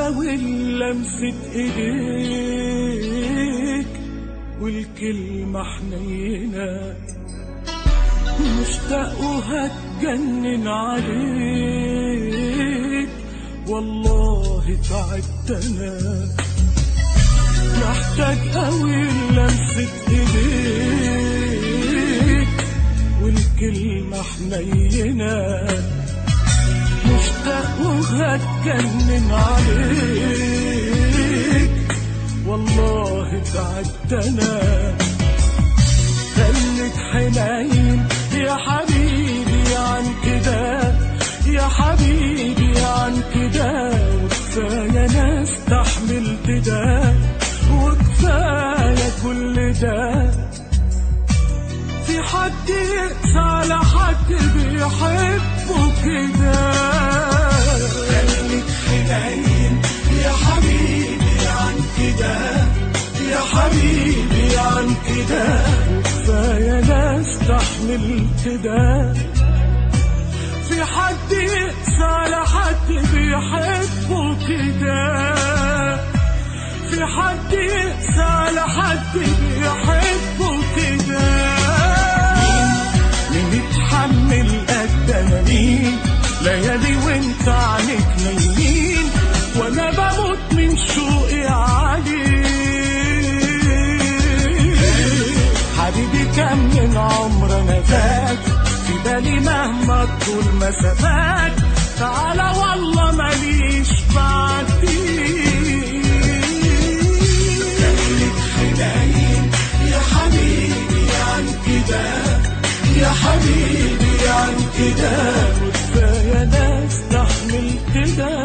أوي لمسة إيديك والكلمة حنينة مشتاق وهتجنن عليك والله تعبت أنا محتاج أوي لمسة إيديك والكلمة حنينة مشتاق وهتجنن عليك والله تعبت أنا خليك حنين يا حبيبي عن كده يا حبيبي عن كده وكفاية أنا استحملت ده وكفاية كل ده في حد يقسى على حد بيحبه كده خليك حنين يا حبيبي عن كده يا حبيبي عن كده وكفاية أنا استحملت ده في حد يقسى على حد بيحبه كده في حد يقسى على حد بيحبه كده مين مين يتحمل قد انا مين ليالي وانت عنك نايمين وانا بموت من شوقي عليك حبيبي كم من عمر انا فات في بالي مهما طول مسافات تعالى والله ماليش بعديك خليك حنين يا حبيبي عن كده يا حبيبي عن كده وكفاية انا استحمل كده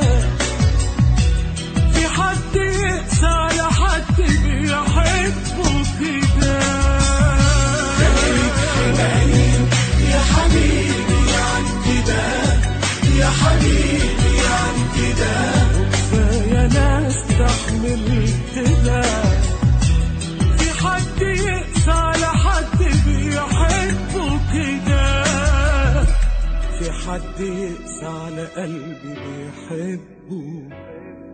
في حد يقسى على حد بيحبه كده خليك حنين يا حبيبي عن كده يا حبيبي عن كده وكفاية انا استحمل كده في حد يقسى على حد بيحبه كده في حد يقسى على قلبي بيحبه